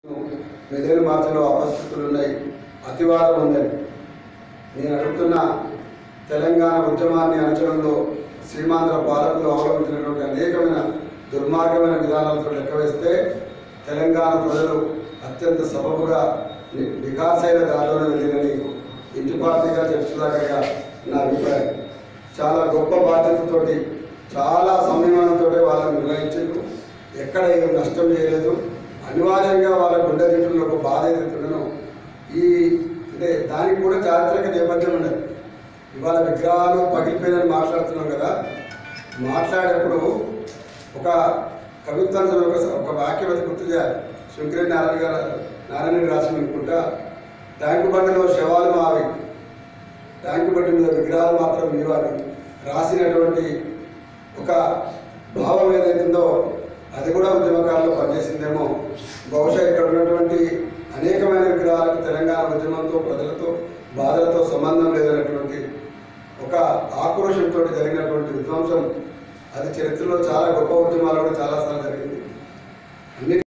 మెదడు మార్చలో అపస్థితులు ఉన్నాయి అతివాదం ఉందని నేను అడుగుతున్న తెలంగాణ ఉద్యమాన్ని అణచడంలో సీమాంధ్ర పాలకులు అవలంబించినటువంటి అనేకమైన దుర్మార్గమైన విధానాలతో లెక్క వేస్తే తెలంగాణ ప్రజలు అత్యంత సబబుగా ని- వికాసైన దారిలోనే వెళ్ళినని ఇంటి పార్టీగా చర్చదాకా నా అభిప్రాయం చాలా గొప్ప బాధ్యతతోటి చాలా సంయమనంతో వాళ్ళని నిర్వహించారు ఎక్కడ ఏం నష్టం చేయలేదు అనివార్యంగా వాళ్ళ గుండె దిట్టులో ఒక బాధ ఎదుగుతుండను ఈ అంటే దానికి కూడా చారిత్రక నేపథ్యం ఉన్నది ఇవాళ విగ్రహాలు పగిలిపోయినని మాట్లాడుతున్నాం కదా మాట్లాడేప్పుడు ఒక కవిత్వం ఒక ఒక వాక్యం అది గుర్తు చేయాలి శంకరెడ్డి నారాయణ గారు నారాయణ రాసిన అనుకుంటా ట్యాంకు బండిలో శవాలు మావి ట్యాంకు బండి మీద విగ్రహాలు మాత్రం మీరు అని రాసినటువంటి ఒక భావం ఏదైతుందో అది కూడా ఉద్యమకాలంలో పనిచేసిందేమో బహుశా ఇక్కడ ఉన్నటువంటి అనేకమైన విగ్రహాలకు తెలంగాణ ఉద్యమంతో ప్రజలతో బాధలతో సంబంధం లేదన్నటువంటి ఒక ఆక్రోషంతో జరిగినటువంటి విధ్వంసం అది చరిత్రలో చాలా గొప్ప ఉద్యమాలు కూడా చాలాసార్లు జరిగింది అన్ని